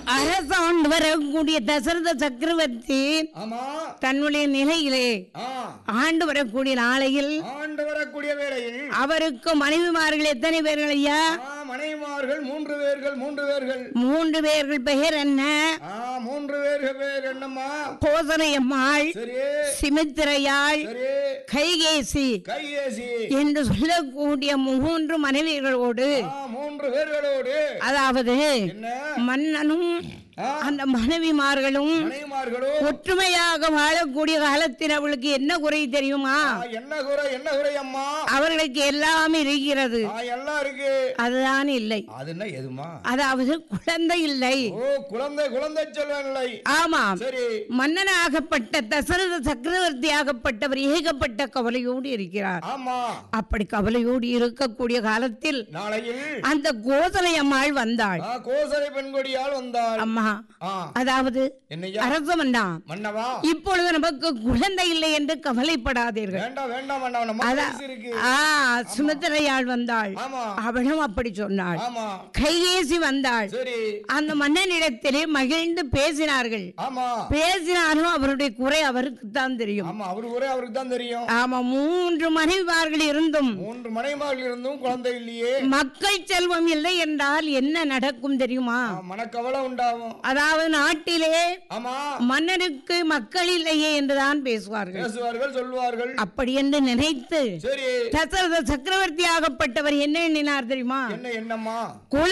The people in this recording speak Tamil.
அரசாண்டு வரக்கூடிய தசரத சக்கரவர்த்தி ஆமா தன்னுடைய நிலையிலே ஆ ஆண்டு வரக்கூடிய நாளையில் ஆண்டு வரக்கூடிய வேளையில் அவருக்கு மனைவிமார்கள் எத்தனை பேர்கள் ஐயா ஆ, மனைவிமார்கள் மூன்று பேர்கள் மூன்று பேர்கள் மூன்று பேர்கள் பெயர் என்ன ஆ மூன்று பேர்கள் பேர் என்னம்மா கோசனை அம்மாள் சரி சிமித்திரையாள் சரி கைகேசி கையேசி என்று சொல்லக்கூடிய மூன்று மனைவிகளோடு ஆ மூன்று பேர்களோடு அதாவது என்ன மன்னனும் ஆ, அந்த மனைவிமார்களும் மனைவிமார்களும் ஒற்றுமையாக வாழக்கூடிய காலத்தில் அவளுக்கு என்ன குறை தெரியுமா ஆ, என்ன குறை என்ன குறை அம்மா அவர்களுக்கு எல்லாம் இருக்கிறது ஆ எல்லாம் இருக்கு அதுதான் இல்லை அது என்ன எதுமா அதாவது குழந்தை இல்லை ஓ குழந்தை குழந்தை செல்வன் இல்லை ஆமாம் சரி மன்னனாகப்பட்ட தசரத சக்கரவர்த்தி ஆகப்பட்டவர் ஏகப்பட்ட கவலையோடு இருக்கிறார் ஆமா அப்படி கவலையோடு இருக்கக்கூடிய காலத்தில் நாளையில் அந்த கோசலை அம்மாள் வந்தாள் ஆ, கோசலை பெண்கொடியால் வந்தாள் அம்மா ஆ அதாவது என்னையா அரசமன்னா மன்னவா இப்பொழுது நமக்கு குழந்தை இல்லை என்று கவலைப்படாதீர்கள் வேண்டாம் வேண்டாம் வேண்டாம் நம்ம அதா- வயசு இருக்கு ஆ சுமித்திரையாள் வந்தாள் ஆமா அவளும் அப்படி சொன்னாள் ஆமா கையேசி வந்தாள் சரி அந்த மன்னனிடத்திலே மகிழ்ந்து பேசினார்கள் ஆமா பேசினாலும் அவருடைய குறை அவருக்கு தான் தெரியும் ஆமா அவரு ஒரே அவருக்கு தான் தெரியும் ஆமா மூன்று மனைவிமார்கள் இருந்தும் மூன்று மனைமார்கள் இருந்தும் குழந்தை இல்லையே மக்கள் செல்வம் இல்லை என்றால் என்ன நடக்கும் தெரியுமா ஆ, மனக்கவலை உண்டாகும் அதாவது நாட்டிலே ஆமா மன்னருக்கு மக்கள் இல்லையே என்றுதான் பேசுவார்கள் பேசுவார்கள் சொல்லுவார்கள் அப்படி என்று நினைத்து சரி தசரத சக்கரவர்த்தி ஆகப்பட்டவர் என்ன எண்ணினார் தெரியுமா என்ன என்னம்மா குல